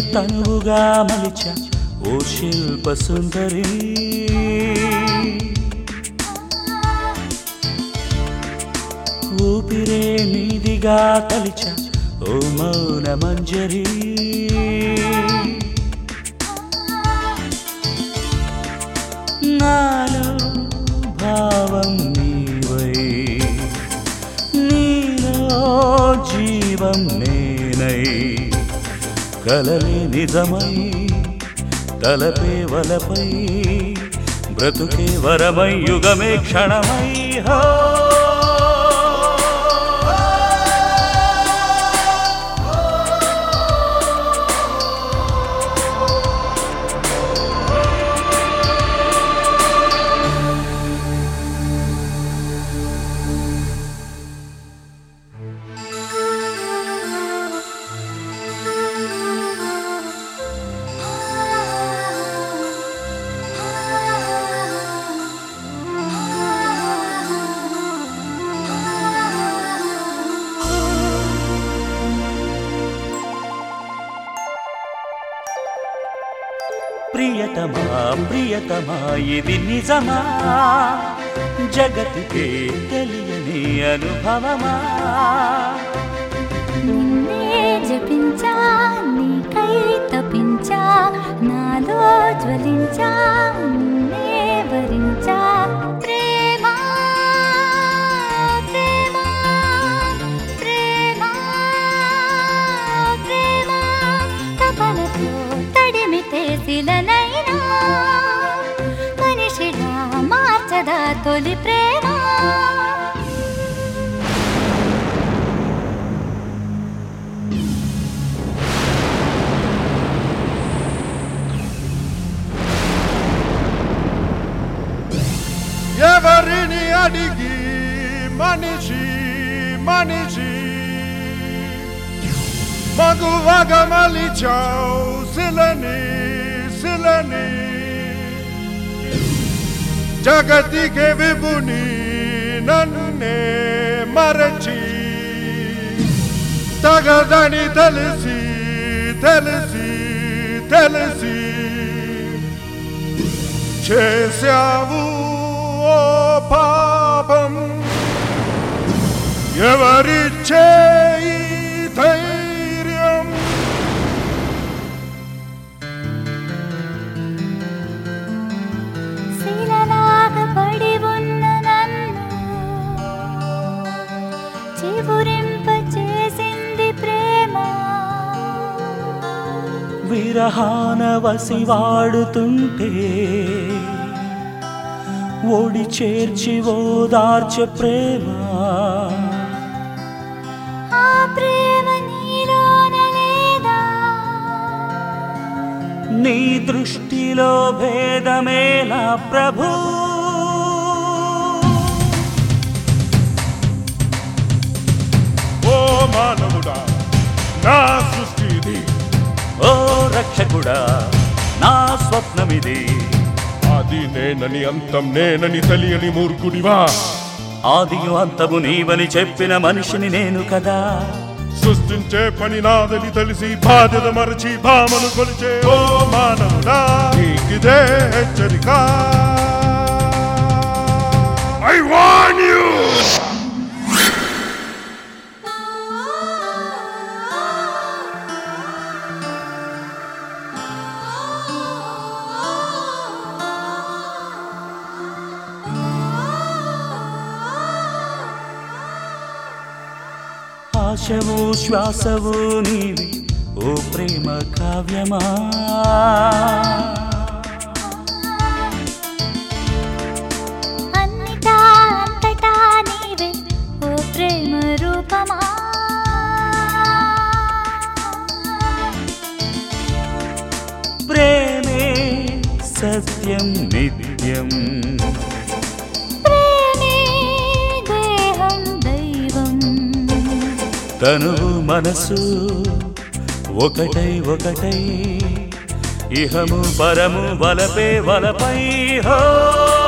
తనువుగా మలిచ ఓ శిల్ప సుందరి ఊపిరే నీదిగా తలిచ ఓ మౌన మంజరి నాలో భావం నీవై నీలో జీవం నేనై కలలే నిజమై తలపే వలపై బ్రతుకే వరమై యుగమే క్షణమై హో ప్రియతమా ప్రియతమా ఇది నిజమా జగతికే తెలియని అనుభవమా నిన్నే జపించా నీకై తపించా నాలో జ్వలించా నిన్నే వరించా ప్రేమ ప్రేమ ప్రేమ ప్రేమ తపనతో తడిమితే శిలనైనా మనిషిగా మార్చదా తొలి ప్రేమ ఎవరిని అడిగి మనిషి మనిషి మగువగ మలిచావు శిలని శిలని జగతికి విభుని నన్నే మరచి తగదని తెలిసి తెలిసి తెలిసి చేశావు ఓ పాపం ఎవరిచ్చే ఈ ధైర్యం శిలలాగా పడి ఉన్న నన్ను చివురింప చేసింది ప్రేమ విరహాన వసి వాడుతుంటే ఓడి చేర్చి ఓదార్చె ప్రేమ ఆ ప్రేమ నీలోన లేదా నీ దృష్టిలో భేదమేలా ప్రభు ఓ మానవుడా నా సృష్టి ఇది ఓ రక్షకుడా నా స్వప్నమిది అది నేనని అంతం నేనని తెలియని మూర్ఖుడివా ఆదియు అంతము నీవని చెప్పిన మనిషిని నేను కదా సృష్టించే పని నాదని తెలిసి బాధ్యత మరచి భామను కొలిచే ఓ మానవుడా నీకిదే హెచ్చరిక ఐ వాన్ యూ ఆశవు శ్వాసవు నీవి ఓ ప్రేమ కావ్యమా అన్నిటా అంతటా నీవే ఓ ప్రేమ రూపమా ప్రేమే సత్యం నిత్యం ప్రేమే దేహం దైవం తనువు మనసు ఒకటై ఒకటై ఇహము పరము వలపే వలపై హో